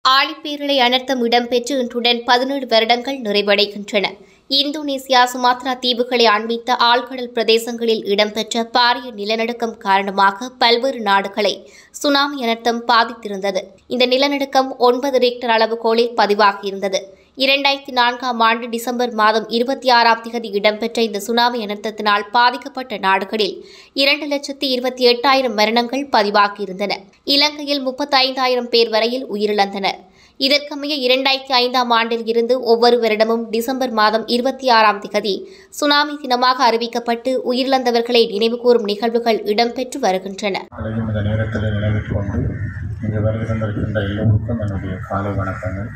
ஆழிப்பேரலை அனர்த்தம் இடம்பெற்று இன்றுடன் பதினேழு வருடங்கள் நிறைவடைகின்றன இந்தோனேசியா சுமாத்ரா தீவுகளை அண்மித்த ஆழ்கடல் பிரதேசங்களில் இடம்பெற்ற பாரிய நிலநடுக்கம் காரணமாக பல்வேறு நாடுகளை சுனாமி அனர்த்தம் பாதித்திருந்தது இந்த நிலநடுக்கம் ஒன்பது ரிக்டர் அளவுகோலில் பதிவாகியிருந்தது இரண்டாயிரத்தி நான்காம் ஆண்டு டிசம்பர் மாதம் இருபத்தி ஆறாம் தேதி இடம்பெற்ற இந்த சுனாமி அனர்த்தத்தினால் பாதிக்கப்பட்ட நாடுகளில் இரண்டு லட்சத்தி இருபத்தி எட்டாயிரம் மரணங்கள் பதிவாகியிருந்தன இலங்கையில் முப்பத்தைந்தாயிரம் பேர் வரையில் உயிரிழந்தனர் இதற்கமைய இரண்டாயிரத்தி ஐந்தாம் ஆண்டில் இருந்து ஒவ்வொரு வருடமும் டிசம்பர் மாதம் இருபத்தி ஆறாம் திகதி சுனாமி தினமாக அறிவிக்கப்பட்டு உயிரிழந்தவர்களை நினைவுகூரும் நிகழ்வுகள் இடம்பெற்று வருகின்றன அதையும் இந்த நேரத்தில் நினைவில் கொண்டு இங்கு வருகின்றிருக்கின்ற எல்லோருக்கும் என்னுடைய காலை வணக்கங்கள்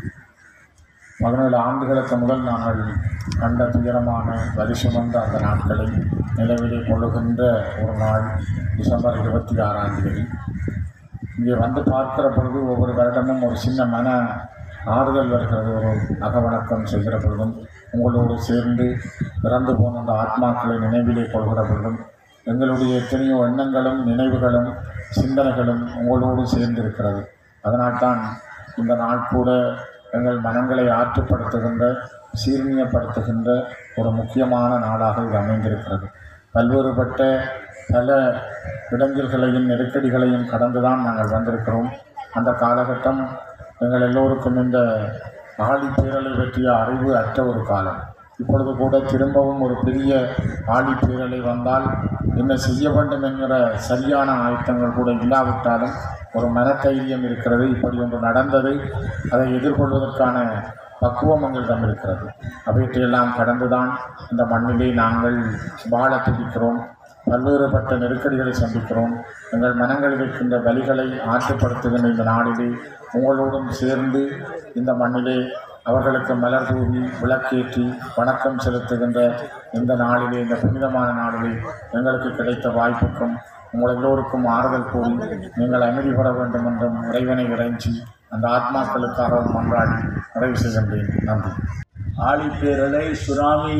பதினேழு ஆண்டுகளுக்கு முதல் நாங்கள் கண்ட துயரமான வரி சுமந்த அந்த நாட்களை நிலவிலே கொள்ளுகின்ற ஒரு நாள் டிசம்பர் இருபத்தி ஆறாம் தேதி இங்கே வந்து பார்க்கிற பொழுது ஒவ்வொரு வருடமும் ஒரு சின்ன மன ஆறுதல் வருகிறது ஒரு அகவணக்கம் செய்கிற பொழுதும் உங்களோடு சேர்ந்து இறந்து போன அந்த ஆத்மாக்களை நினைவிலே கொள்கிற பொழுதும் எங்களுடைய எத்தனையோ எண்ணங்களும் நினைவுகளும் சிந்தனைகளும் உங்களோடு சேர்ந்து இருக்கிறது அதனால்தான் இந்த நாள் கூட எங்கள் மனங்களை ஆற்றுப்படுத்துகின்ற சீர்நியப்படுத்துகின்ற ஒரு முக்கியமான நாளாக இது அமைந்திருக்கிறது பல்வேறுபட்ட பல இடைஞ்சல்களையும் நெருக்கடிகளையும் கடந்துதான் நாங்கள் வந்திருக்கிறோம் அந்த காலகட்டம் எங்கள் எல்லோருக்கும் இந்த ஆழிப்பேரலை பற்றிய அறிவு அற்ற ஒரு காலம் இப்பொழுது கூட திரும்பவும் ஒரு பெரிய ஆழிப்பேரலை வந்தால் என்ன செய்ய வேண்டும் என்கிற சரியான ஆயத்தங்கள் கூட இல்லாவிட்டாலும் ஒரு மனதைரியம் இருக்கிறது இப்படி ஒன்று நடந்தது அதை எதிர்கொள்வதற்கான பக்குவம் எங்களிடம் இருக்கிறது அவற்றையெல்லாம் கடந்துதான் இந்த மண்ணிலே நாங்கள் வாழ துடிக்கிறோம் பல்வேறுபட்ட நெருக்கடிகளை சந்திக்கிறோம் எங்கள் மனங்களில் இருக்கின்ற வலிகளை ஆற்றுப்படுத்துகின்ற இந்த நாளிலே உங்களோடும் சேர்ந்து இந்த மண்ணிலே அவர்களுக்கு மலர் தூவி விளக்கேற்றி வணக்கம் செலுத்துகின்ற இந்த நாளிலே இந்த புனிதமான நாளிலே எங்களுக்கு கிடைத்த வாய்ப்புக்கும் உங்கள் எல்லோருக்கும் ஆறுதல் கூறி நீங்கள் அமைதி பெற வேண்டும் என்றும் இறைவனை இறைஞ்சி அந்த ஆத்மாக்களுக்காகவும் மன்றாடி நிறைவு செய்கின்றேன் நன்றி ஆழிப்பேரலை சுனாமி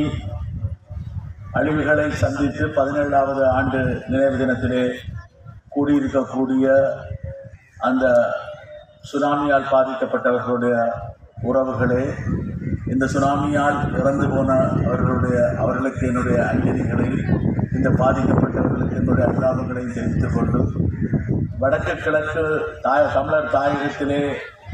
அழிவுகளை சந்தித்து பதினேழாவது ஆண்டு நினைவு தினத்திலே கூடியிருக்கக்கூடிய அந்த சுனாமியால் பாதிக்கப்பட்டவர்களுடைய உறவுகளே இந்த சுனாமியால் இறந்து போன அவர்களுடைய அவர்களுக்கு என்னுடைய அஞ்சலிகளை இந்த பாதிக்கப்பட்டவர்களுக்கு என்னுடைய அனுதாபங்களையும் தெரிவித்துக் கொண்டு வடக்கு கிழக்கு தாய தமிழர் தாயகத்திலே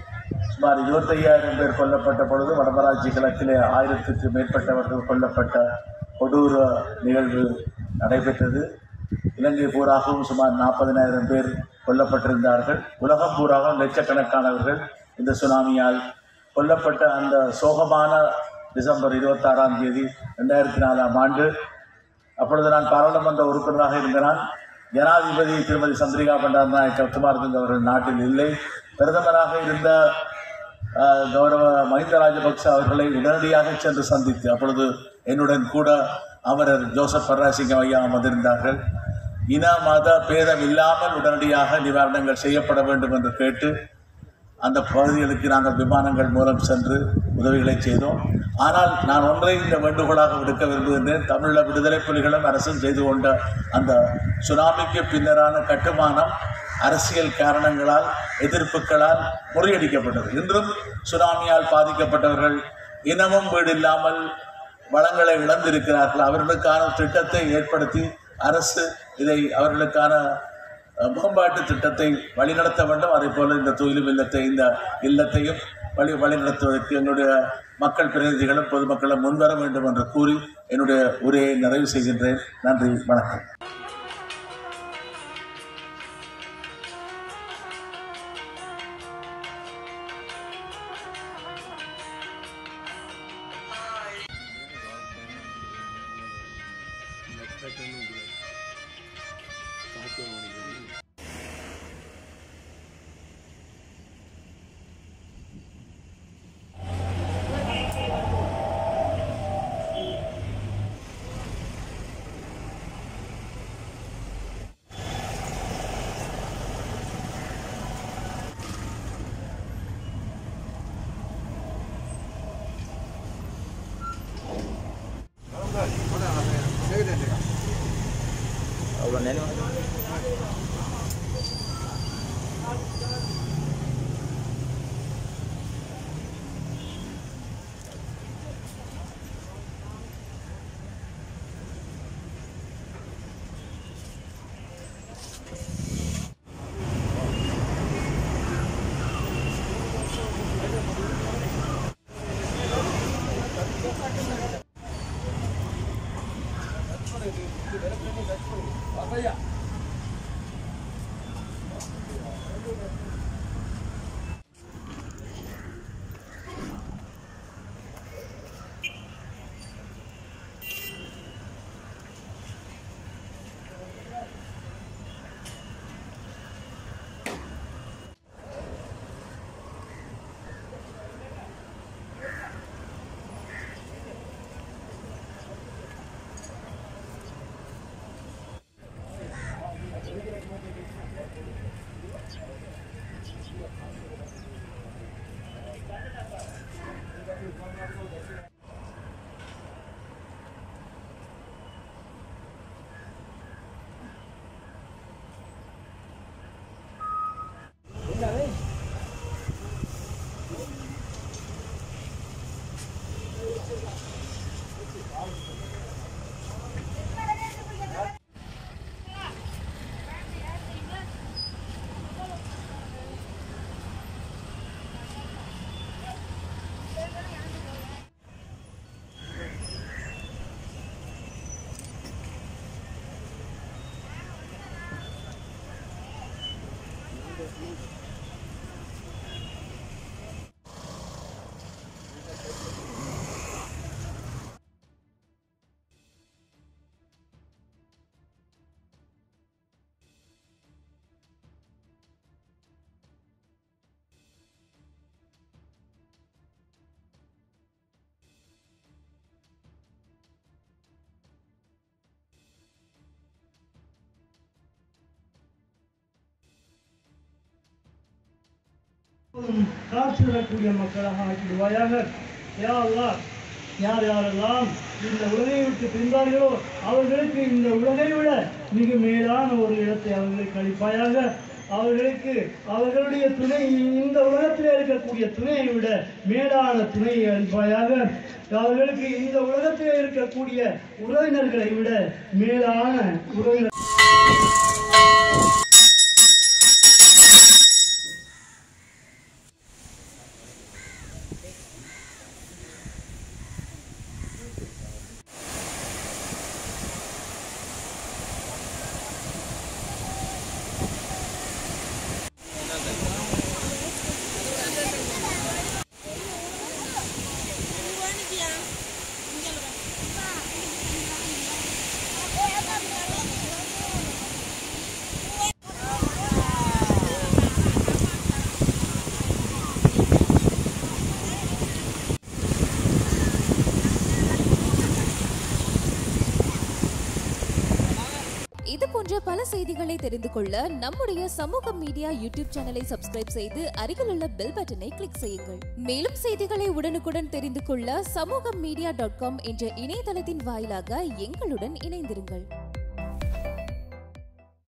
சுமார் இருபத்தையாயிரம் பேர் கொல்லப்பட்ட பொழுது வடமராட்சி கிழக்கிலே ஆயிரத்துக்கு மேற்பட்டவர்கள் கொல்லப்பட்ட கொடூர நிகழ்வு நடைபெற்றது இலங்கை பூராகவும் சுமார் நாற்பதினாயிரம் பேர் கொல்லப்பட்டிருந்தார்கள் உலகம் பூராகவும் லட்சக்கணக்கானவர்கள் இந்த சுனாமியால் கொல்லப்பட்ட அந்த சோகமான டிசம்பர் இருபத்தாறாம் தேதி ரெண்டாயிரத்தி நாலாம் ஆண்டு அப்பொழுது நான் பாராளுமன்ற உறுப்பினராக இருந்த நான் ஜனாதிபதி திருமதி சந்திரிகா பண்டாரநாயக்க துமார்துங்க அவர்கள் நாட்டில் இல்லை பிரதமராக இருந்த ஆஹ், கௌரவ மஹிந்த ராஜபக்ச அவர்களை உடனடியாக சென்று சந்தித்து அப்பொழுது என்னுடன் கூட அமரர் ஜோசப் பர்ராசிங்கம் ஐயா அமர்ந்திருந்தார்கள் இன மத பேதம் இல்லாமல் உடனடியாக நிவாரணங்கள் செய்யப்பட வேண்டும் என்று கேட்டு அந்த பகுதிகளுக்கு நாங்கள் விமானங்கள் மூலம் சென்று உதவிகளை செய்தோம் ஆனால் நான் ஒன்றை இந்த வேண்டுகோளாக விடுக்க விரும்புகின்றேன் தமிழீழ விடுதலை புலிகளும் அரசும் செய்து கொண்ட அந்த சுனாமிக்கு பின்னரான கட்டுமானம் அரசியல் காரணங்களால் எதிர்ப்புகளால் முறியடிக்கப்பட்டது இன்றும் சுனாமியால் பாதிக்கப்பட்டவர்கள் இனமும் வீடு இல்லாமல் வளங்களை இழந்திருக்கிறார்கள் அவர்களுக்கான திட்டத்தை ஏற்படுத்தி அரசு இதை அவர்களுக்கான அஹ், மேம்பாட்டு திட்டத்தை வழிநடத்த வேண்டும் அதே போல இந்த தொழிலும் இல்லத்தை இந்த இல்லத்தையும் வழி வழிநடத்துவதற்கு என்னுடைய மக்கள் பிரதிநிதிகளும் பொதுமக்களும் முன்வர வேண்டும் என்று கூறி என்னுடைய உரையை நிறைவு செய்கின்றேன் நன்றி வணக்கம் அவ்வளோ நினைவு காற்று வரக்கூடிய மக்களாக ஆக்கிடுவாயாக யா அல்லாஹ் யார் யாரெல்லாம் இந்த உலகை விட்டு பிரிந்தார்களோ அவர்களுக்கு இந்த உலகை விட மிக மேலான ஒரு இடத்தை அவர்களுக்கு அளிப்பாயாக அவர்களுக்கு அவர்களுடைய துணை இந்த உலகத்தில் இருக்கக்கூடிய துணையை விட மேலான துணையை அளிப்பாயாக அவர்களுக்கு இந்த உலகத்தில் இருக்கக்கூடிய உறவினர்களை விட மேலான உறவினர் இது போன்ற பல செய்திகளை தெரிந்து கொள்ள நம்முடைய சமூக மீடியா யூடியூப் சேனலை சப்ஸ்கிரைப் செய்து அருகில் உள்ள பெல் பட்டனை கிளிக் செய்யுங்கள் மேலும் செய்திகளை உடனுக்குடன் தெரிந்து கொள்ள சமூக மீடியா டாட் காம் என்ற இணையதளத்தின் வாயிலாக எங்களுடன் இணைந்திருங்கள்